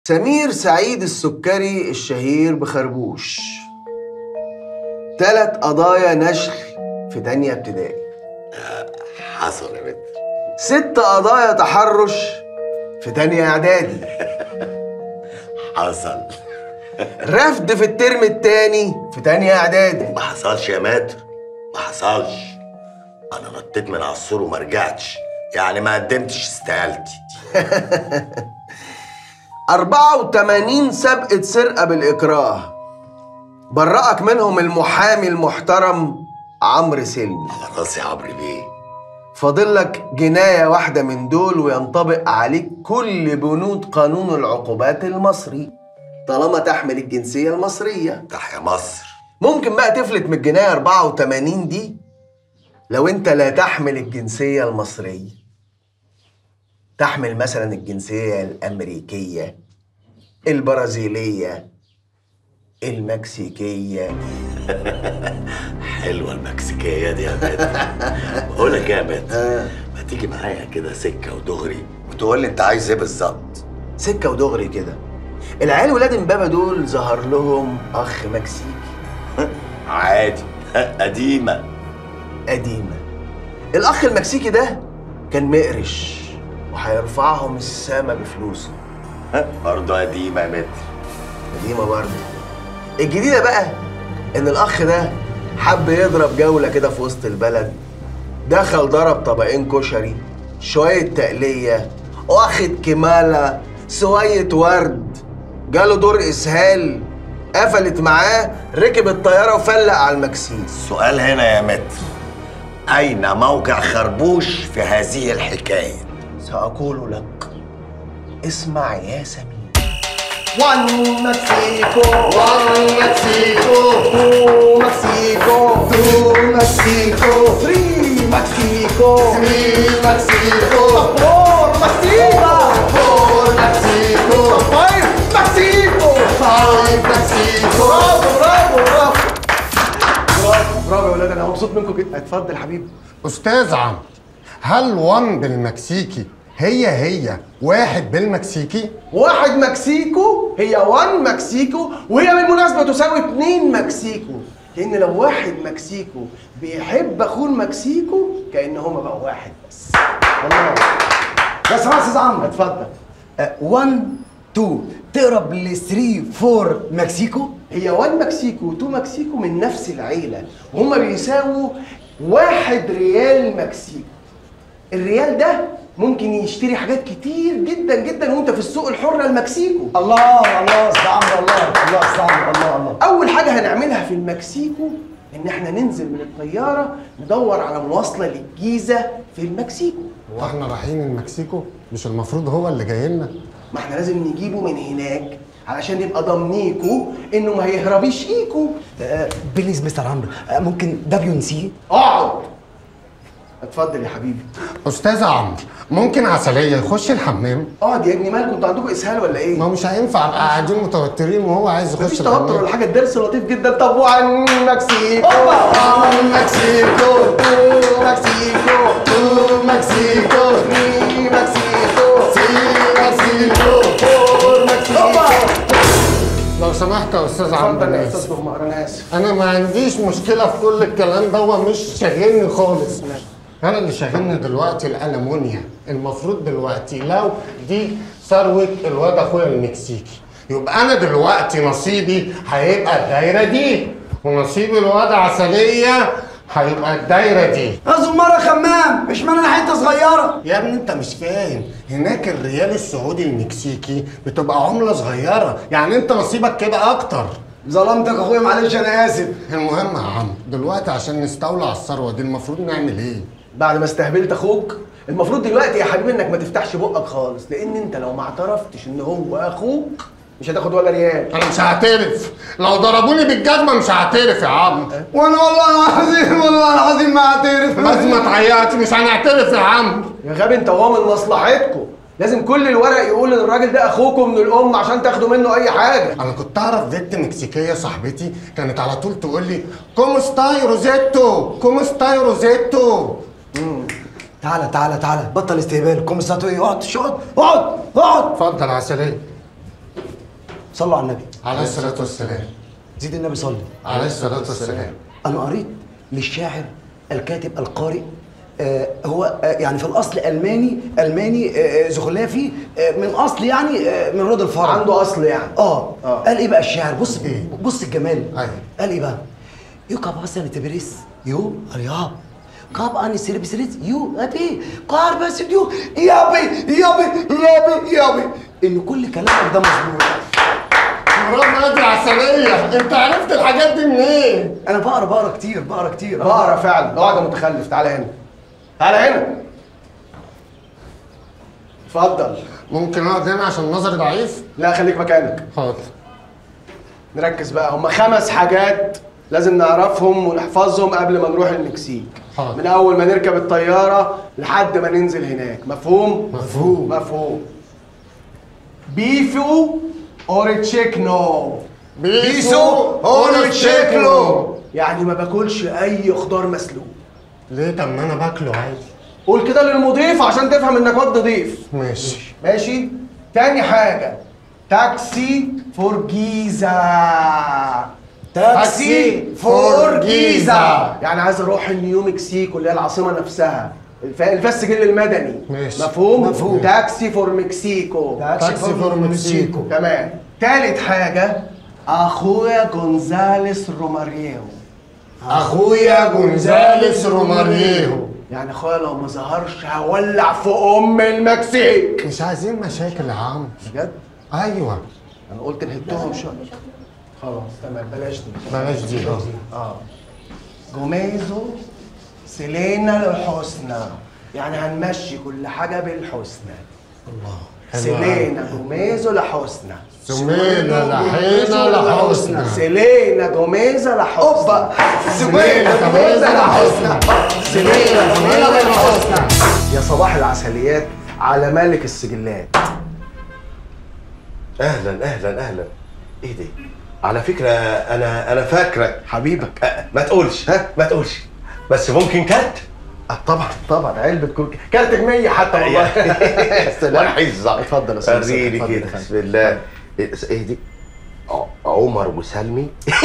سمير سعيد السكري الشهير بخربوش تلات قضايا نشل في تانية ابتدائي حصل يا بنت ست قضايا تحرش في تانية اعدادي حصل رفض في الترم التاني في تانية اعدادي ما حصلش يا ماتر ما حصلش انا نطيت من على السور وما رجعتش يعني ما قدمتش استقالتي 84 سبقة سرقة بالإكراه برأك منهم المحامي المحترم عمرو سلمي على راسي يا عمرو بيه فاضل لك جناية واحدة من دول وينطبق عليك كل بنود قانون العقوبات المصري طالما تحمل الجنسية المصرية تحيا مصر ممكن بقى تفلت من الجناية 84 دي لو انت لا تحمل الجنسية المصرية تحمل مثلا الجنسية الأمريكية البرازيلية المكسيكية حلوه المكسيكيه دي يا ماتر بقول لك ايه يا ماتر ما تيجي معايا كده سكه ودغري وتقول لي انت عايز ايه بالظبط سكة ودغري كده العيال ولاد امبابة دول ظهر لهم أخ مكسيكي عادي قديمه قديمة الأخ المكسيكي ده كان مقرش وهيرفعهم السما بفلوسه برضه قديمه يا ماتر قديمة برضه الجديدة بقى إن الأخ ده حب يضرب جولة كده في وسط البلد دخل ضرب طبقين كشري شوية تقلية واخد كمالة سوية ورد جاله دور إسهال قفلت معاه ركب الطيارة وفلق على المكسيك السؤال هنا يا متر أين موقع خربوش في هذه الحكاية؟ سأقول لك اسمع يا سمير One Mexico, one Mexico, two Mexico, two Mexico, three Mexico, three Mexico, four Mexico, four Mexico, five Mexico, five Mexico. برافو برافو برافو برافو برافو يا ولاد انا مبسوط منكم جدا اتفضل حبيبي استاذ عمرو هل وان بالمكسيكي هي هي واحد بالمكسيكي واحد مكسيكو هي وان مكسيكو وهي بالمناسبة تساوي اتنين مكسيكو لأن لو واحد مكسيكو بيحب أخوه المكسيكو كأن هما بقوا واحد بس والله بس يا استاذ عمرو اتفضل 1 2 تقرب ل 3 4 مكسيكو هي وان مكسيكو وتو مكسيكو من نفس العيلة وهما بيساووا واحد ريال مكسيكو الريال ده ممكن يشتري حاجات كتير جدا جدا وانت في السوق الحر المكسيكو الله الله استاذ عمرو الله الله استاذ عمرو الله الله اول حاجه هنعملها في المكسيكو ان احنا ننزل من الطياره ندور على مواصله للجيزه في المكسيكو هو احنا رايحين المكسيكو مش المفروض هو اللي جاي لنا ما احنا لازم نجيبه من هناك علشان نبقى ضامنيكوا انه ما هيهربش ليكوا آه، بليز مستر عمرو آه، ممكن دبليو ان سي اقعد اتفضل يا حبيبي استاذ عمرو ممكن عسليه يخش الحمام اقعد يا ابني مالكم انتوا عندكم اسهال ولا ايه ما مش هينفع نبقى قاعدين متوترين وهو عايز يخش مفيش توتر ولا الحمام حاجه الدرس لطيف جدا طب وعن مكسيكو وان مكسيكو تو مكسيكو تو مكسيكو ثري مكسيكو سي مكسيكو فور مكسيكو لو سمحت يا استاذ عمرو اتفضل يا أنا استاذ آسف. مهمر انا اسف انا ما عنديش مشكله في كل الكلام ده هو مش شاغلني خالص انا اللي شاغلني دلوقتي الالمونيا المفروض دلوقتي لو دي ثروه الواد اخويا المكسيكي يبقى انا دلوقتي نصيبي هيبقى الدايره دي ونصيب الواد عسليه هيبقى الدايره دي زمارة خمام مش معنى حته صغيره يا ابني انت مش فاهم هناك الريال السعودي المكسيكي بتبقى عمله صغيره يعني انت نصيبك كده اكتر ظلمتك اخويا معلش انا اسف المهم يا عم دلوقتي عشان نستولى على الثروه دي المفروض نعمل ايه بعد ما استهبلت اخوك المفروض دلوقتي يا حبيبي انك ما تفتحش بقك خالص لان انت لو ما اعترفتش ان هو اخوك مش هتاخد ولا ريال انا مش هعترف لو ضربوني بالجزمه مش هعترف يا عم وانا والله العظيم والله العظيم ما اعترف بس ما تعيطش مش هنعترف يا عم يا غبي انت هو من مصلحتكم لازم كل الورق يقول ان الراجل ده اخوكم من الام عشان تاخدوا منه اي حاجه انا كنت اعرف بنت مكسيكيه صاحبتي كانت على طول تقول لي كوم ستاي روزيتو كوم ستاي روزيتو تعالى تعالى تعالى بطل استهبال كوم ساتوي اقعد اقعد اقعد اقعد اتفضل عسليه صلوا على النبي عليه الصلاة والسلام زيد النبي صلي عليه الصلاة والسلام انا قريت للشاعر الكاتب القارئ آه هو آه يعني في الاصل الماني الماني آه زغلافي آه من اصل يعني آه من رود الفرع عنده اصل يعني اه آه. قال ايه بقى الشاعر بص إيه؟ بص الجمال أيوة. قال ايه بقى يو كاب اصلا تبريس يو قال يا كاب اني سيربسريت يو ابي كار بس يو يابي يابي يابي يابي ان كل كلامك ده مظبوط برافو يا دي عسلية انت عرفت الحاجات دي منين؟ انا بقرا بقرا كتير بقرا كتير بقرا فعلا اقعد يا متخلف تعالى هنا تعالى هنا اتفضل ممكن اقعد هنا عشان نظري ضعيف؟ لا خليك مكانك حاضر نركز بقى هم خمس حاجات لازم نعرفهم ونحفظهم قبل ما نروح المكسيك حاضر. من اول ما نركب الطياره لحد ما ننزل هناك مفهوم مفهوم. مفهوم بيفو اور تشيكنو أور تشيكلو. يعني ما باكلش اي خضار مسلوق ليه طب ما انا باكله عادي قول كده للمضيف عشان تفهم انك واد ضيف ماشي ماشي تاني حاجة تاكسي فور جيزة تاكسي فور جيزة. يعني عايز اروح نيو مكسيكو اللي هي العاصمة نفسها الف- اللي فيها السجل المدني ماشي. مفهوم؟ مفهوم. تاكسي فور مكسيكو تاكسي فور مكسيكو تمام تالت حاجة اخويا جونزاليس روماريو اخويا جونزاليس روماريو يعني اخويا لو ما ظهرش هولع في ام المكسيك مش عايزين مشاكل يا عم بجد؟ ايوه انا قلت نهدهم شويه خلاص تمام بلاش دي بلاش دي اه اه جوميزو سيلينا الحسنى يعني هنمشي كل حاجه بالحسنى حلو سيلينا جوميزو لحسنى سمينا لحينا لحسنى سيلينا جوميزا لحسنى اوبا سمينا جوميزا لحسنى سيلينا جوميزا لحسنى يا صباح العسليات على ملك السجلات اهلا اهلا اهلا ايه ده على فكره انا انا فاكرك حبيبك أه، ما تقولش ها ما تقولش بس ممكن كات آه طبعا طبعا علبه كوكي كارتك 100 حتى والله يا سلام حزة اتفضل يا أستاذ يوسف، وريني اتفضل كده يا فندم. بسم الله ايه إيه دي ع- عمر وسلمي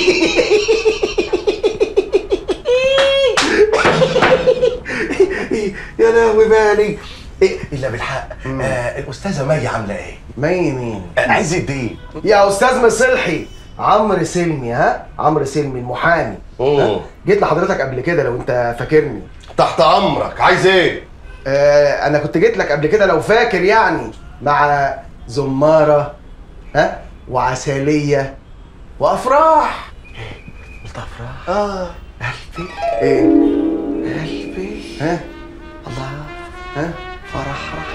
يا لهوي بالي إيه الا بالحق آه الاستاذه مي عامله ايه مي مين آه، عز الدين يا استاذ مصلحي عمرو سلمي ها عمرو سلمي المحامي مم. ها؟ جيت لحضرتك قبل كده لو انت فاكرني تحت امرك عايز ايه آه انا كنت جيت لك قبل كده لو فاكر يعني مع زماره ها وعسليه وافراح قلت افراح اه قلبي ايه قلبي ها الله ها فرح رح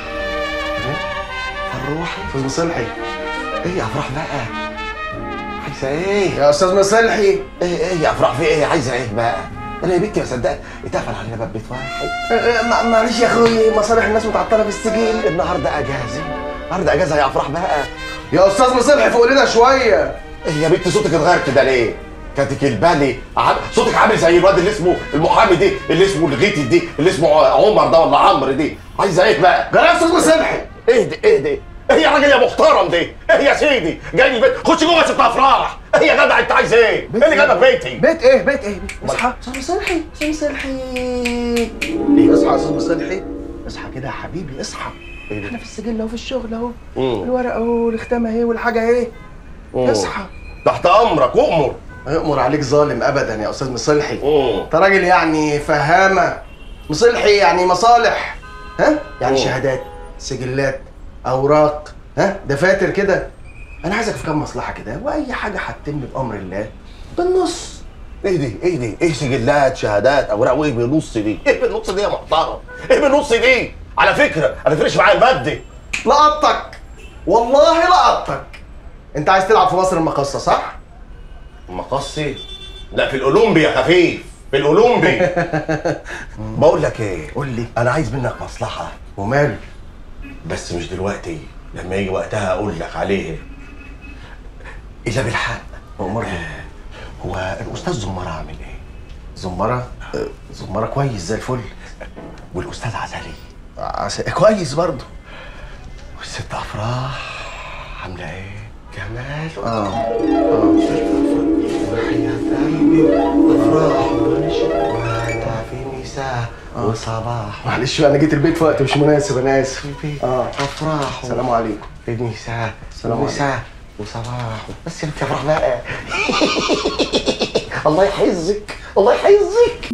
فروحي استاذ مصلحي ايه يا افراح بقى عايزه ايه يا استاذ مصلحي ايه ايه يا افراح في ايه عايزه ايه بقى انا يا بنتي ما صدقت اتقفل علينا باب بيت واحد آه، آه، مع- معلش يا اخوي مصالح الناس متعطله في السجل النهارده اجازه النهارده اجازه يا افراح بقى يا استاذ مصلحي فوق لنا شويه ايه يا بنتي صوتك اتغير كده ليه كانت البالي عم... صوتك عامل زي الواد اللي اسمه المحامي دي اللي اسمه الغيتي دي اللي اسمه عمر ده ولا عمرو دي عايزه ايه بقى جرى يا استاذ مصلحي ايه دي ايه دي ايه يا راجل يا محترم دي ايه يا سيدي جاي البيت خش جوه يا ست افراح ايه يا جدع انت عايز ايه ايه اللي جابك بيتي بيت ايه بيت ايه اصحى استاذ مصلحي استاذ مصلحي اصحى يا استاذ مصلحي اصحى كده يا حبيبي اصحى إيه ده؟ احنا في السجل اهو في الشغل اهو مم. الورق اهو الختامه اهي والحاجه اهي مم. اصحى تحت امرك وامر ما يؤمر عليك ظالم ابدا يا استاذ مصلحي مم. انت راجل يعني فهامه مصلحي يعني مصالح ها يعني مم. شهادات سجلات اوراق ها دفاتر كده انا عايزك في كام مصلحه كده واي حاجه هتتم بامر الله بالنص ايه دي ايه دي ايه سجلات شهادات اوراق وايه بالنص دي ايه بالنص دي يا محترم ايه بالنص دي على فكره انا فرقش معايا المادي لقطتك والله لقطتك انت عايز تلعب في مصر المقاصه صح مقصي لا في الاولمبي يا خفيف في الاولمبي بقول لك ايه قول لي. انا عايز منك مصلحه وماله بس مش دلوقتي لما يجي وقتها اقول لك عليه الا بالحق امرني هو الاستاذ زمار عامل ايه زمره آه، زمره كويس زي الفل والاستاذ عزلي عس- كويس برضه والست افراح عامله ايه جمال اه وحياة قلبي افراح ونشا وانا في مساء وصباح معلش بقى انا جيت البيت في وقت مش مناسب انا اسف اه افراح السلام عليكم في مساء السلام ومساء وصباح بس انت افرح بقى الله يحزك الله يحزك